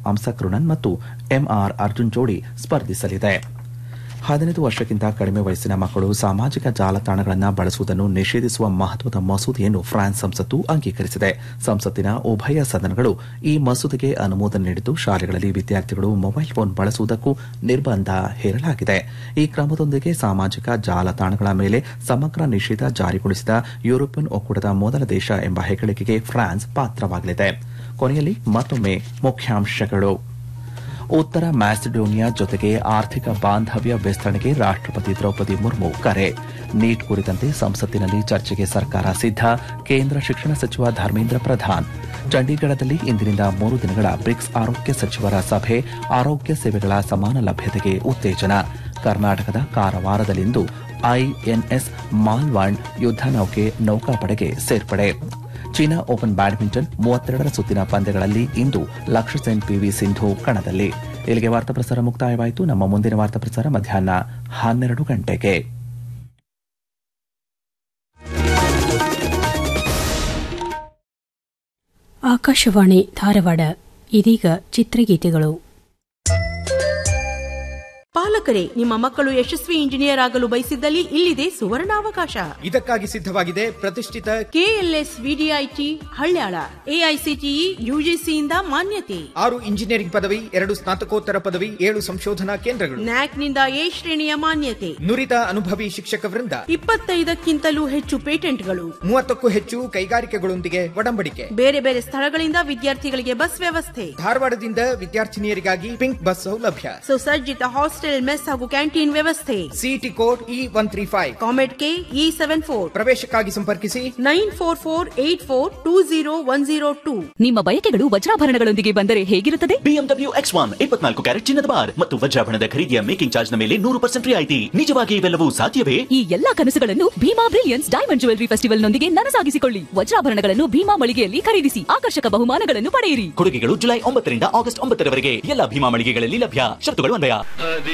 ಅಂಸಕರುಣನ್ ಮತ್ತು ಎಂಆರ್ ಅರ್ಜುನ್ ಜೋಡಿ ಸ್ಪರ್ಧಿಸಲಿದೆ ಹದಿನೈದು ವರ್ಷಕ್ಕಿಂತ ಕಡಿಮೆ ವಯಸ್ಸಿನ ಮಕ್ಕಳು ಸಾಮಾಜಿಕ ಜಾಲತಾಣಗಳನ್ನು ಬಳಸುವುದನ್ನು ನಿಷೇಧಿಸುವ ಮಹತ್ವದ ಮಸೂದೆಯನ್ನು ಫ್ರಾನ್ಸ್ ಸಂಸತ್ತು ಅಂಗೀಕರಿಸಿದೆ ಸಂಸತ್ತಿನ ಉಭಯ ಸದನಗಳು ಈ ಮಸೂದೆಗೆ ಅನುಮೋದನೆ ನೀಡಿದ್ದು ಶಾಲೆಗಳಲ್ಲಿ ವಿದ್ಯಾರ್ಥಿಗಳು ಮೊಬೈಲ್ ಫೋನ್ ಬಳಸುವುದಕ್ಕೂ ನಿರ್ಬಂಧ ಹೇರಲಾಗಿದೆ ಈ ಕ್ರಮದೊಂದಿಗೆ ಸಾಮಾಜಿಕ ಜಾಲತಾಣಗಳ ಮೇಲೆ ಸಮಗ್ರ ನಿಷೇಧ ಜಾರಿಗೊಳಿಸಿದ ಯುರೋಪಿಯನ್ ಒಕ್ಕೂಟದ ಮೊದಲ ದೇಶ ಎಂಬ ಹೆಗ್ಗಳಿಕೆಗೆ ಫ್ರಾನ್ಸ್ ಪಾತ್ರವಾಗಲಿದೆ ಕೊನೆಯಲ್ಲಿ ಮತ್ತೊಮ್ಮೆ ಮುಖ್ಯಾಂಶಗಳು ಉತ್ತರ ಮ್ಯಾಸಿಡೋನಿಯಾ ಜೊತೆಗೆ ಆರ್ಥಿಕ ಬಾಂಧವ್ಯ ವಿಸ್ತರಣೆಗೆ ರಾಷ್ಟಪತಿ ದ್ರೌಪದಿ ಮುರ್ಮು ಕರೆ ನೀಟ್ ಕುರಿತಂತೆ ಸಂಸತ್ತಿನಲ್ಲಿ ಚರ್ಚೆಗೆ ಸರ್ಕಾರ ಸಿದ್ಧ ಕೇಂದ್ರ ಶಿಕ್ಷಣ ಸಚಿವ ಧರ್ಮೇಂದ್ರ ಪ್ರಧಾನ್ ಚಂಡೀಗಢದಲ್ಲಿ ಇಂದಿನಿಂದ ಮೂರು ದಿನಗಳ ಬ್ರಿಕ್ಸ್ ಆರೋಗ್ಯ ಸಚಿವರ ಸಭೆ ಆರೋಗ್ಯ ಸೇವೆಗಳ ಸಮಾನ ಲಭ್ಯತೆಗೆ ಉತ್ತೇಜನ ಕರ್ನಾಟಕದ ಕಾರವಾರದಲ್ಲಿಂದು ಐಎನ್ಎಸ್ ಮಾಲ್ವಾಂಡ್ ಯುದ್ದ ನೌಕೆ ನೌಕಾಪಡೆಗೆ ಸೇರ್ಪಡೆ ಚೀನಾ ಓಪನ್ ಬ್ಯಾಡ್ಮಿಂಟನ್ ಮೂವತ್ತೆರಡರ ಸುತ್ತಿನ ಪಂದ್ಯಗಳಲ್ಲಿ ಇಂದು ಲಕ್ಷ್ಯ ಸೆನ್ ಪಿವಿ ಸಿಂಧು ಕಣದಲ್ಲಿ ಇಲ್ಲಿಗೆ ವಾರ್ತಾ ಪ್ರಸಾರ ಮುಕ್ತಾಯವಾಯಿತು ನಮ್ಮ ಮುಂದಿನ ವಾರ್ತಾ ಪ್ರಸಾರ ಮಧ್ಯಾಹ್ನ ಹನ್ನೆರಡು ಗಂಟೆಗೆ ಆಕಾಶವಾಣಿ ಧಾರವಾಡ ಇದೀಗ ಚಿತ್ರಗೀತೆಗಳು ಪಾಲಕರೇ ನಿಮ್ಮ ಮಕ್ಕಳು ಯಶಸ್ವಿ ಇಂಜಿನಿಯರ್ ಆಗಲು ಬಯಸಿದ್ದಲ್ಲಿ ಇಲ್ಲಿದೆ ಸುವರ್ಣಾವಕಾಶ ಇದಕ್ಕಾಗಿ ಸಿದ್ಧವಾಗಿದೆ ಪ್ರತಿಷ್ಠಿತ ಕೆಎಲ್ಎಸ್ ವಿಡಿಐಟಿ ಹಳ್ಯಾಳ ಎಐಸಿಟಿಇ ಯುಜಿಸಿಯಿಂದ ಮಾನ್ಯತೆ ಆರು ಇಂಜಿನಿಯರಿಂಗ್ ಪದವಿ ಎರಡು ಸ್ನಾತಕೋತ್ತರ ಪದವಿ ಏಳು ಸಂಶೋಧನಾ ಕೇಂದ್ರಗಳು ನ್ಯಾಕ್ನಿಂದ ಎ ಶ್ರೇಣಿಯ ಮಾನ್ಯತೆ ನುರಿತ ಅನುಭವಿ ಶಿಕ್ಷಕ ವೃಂದ ಇಪ್ಪತ್ತೈದಕ್ಕಿಂತಲೂ ಹೆಚ್ಚು ಪೇಟೆಂಟ್ಗಳು ಮೂವತ್ತಕ್ಕೂ ಹೆಚ್ಚು ಕೈಗಾರಿಕೆಗಳೊಂದಿಗೆ ಒಡಂಬಡಿಕೆ ಬೇರೆ ಬೇರೆ ಸ್ಥಳಗಳಿಂದ ವಿದ್ಯಾರ್ಥಿಗಳಿಗೆ ಬಸ್ ವ್ಯವಸ್ಥೆ ಧಾರವಾಡದಿಂದ ವಿದ್ಯಾರ್ಥಿನಿಯರಿಗಾಗಿ ಪಿಂಕ್ ಬಸ್ ಸೌಲಭ್ಯ ಸುಸಜ್ಜಿತ ಹಾಸ್ಟೆಲ್ ಮೆಸ್ ಹಾಗೂ ಕ್ಯಾಂಟೀನ್ ವ್ಯವಸ್ಥೆ CET code E one three five COMEDK E seven four ಪ್ರವೇಶಕ್ಕಾಗಿ ಸಂಪರ್ಕಿಸಿ nine four four eight four two zero one zero two ನಿಮ್ಮ ಬಯಕೆಗಳು ವಜ್ರಾಭರಣಗಳೊಂದಿಗೆ ಬಂದರೆ ಹೇಗಿರುತ್ತದೆ ಬಿಎಂಡಬ್ಲ್ಯೂ ಎಕ್ಸ್ ಒನ್ ಇಪ್ಪತ್ನಾಲ್ಕು ಕ್ಯಾರೆಟ್ ಚಿನ್ನದ ಬಾರ್ ಮತ್ತು ವಜ್ರಾಭರಣದ ಖರೀದಿಯ ಮೇಕಿಂಗ್ ಚಾರ್ಜ್ ನ ಮೇಲೆ ನೂರು ಪರ್ಸೆಂಟ್ ರಿಯಾಯಿತಿ ನಿಜವಾಗಿ ಇವೆಲ್ಲವೂ ಸಾಧ್ಯವೇ ಈ ಎಲ್ಲಾ ಕನಸುಗಳನ್ನು Bhima brilliance diamond jewellery festival ನೊಂದಿಗೆ ನನಸಾಗಿಸಿಕೊಳ್ಳಿ ವಜ್ರಾಭರಣಗಳನ್ನು ಭೀಮಾ ಮಳಿಗೆಯಲ್ಲಿ ಖರೀದಿಸಿ ಆಕರ್ಷಕ ಬಹುಮಾನಗಳನ್ನು ಪಡೆಯಿರಿ ಕೊಡುಗೆಗಳು ಜುಲೈ ಒಂಬತ್ತರಿಂದ ಆಗಸ್ಟ್ ಒಂಬತ್ತರವರೆಗೆ ಎಲ್ಲ ಭೀಮಾ ಮಳಿಗೆಗಳಲ್ಲಿ ಲಭ್ಯ ಶರ್ತುಗಳು ಅನ್ವಯ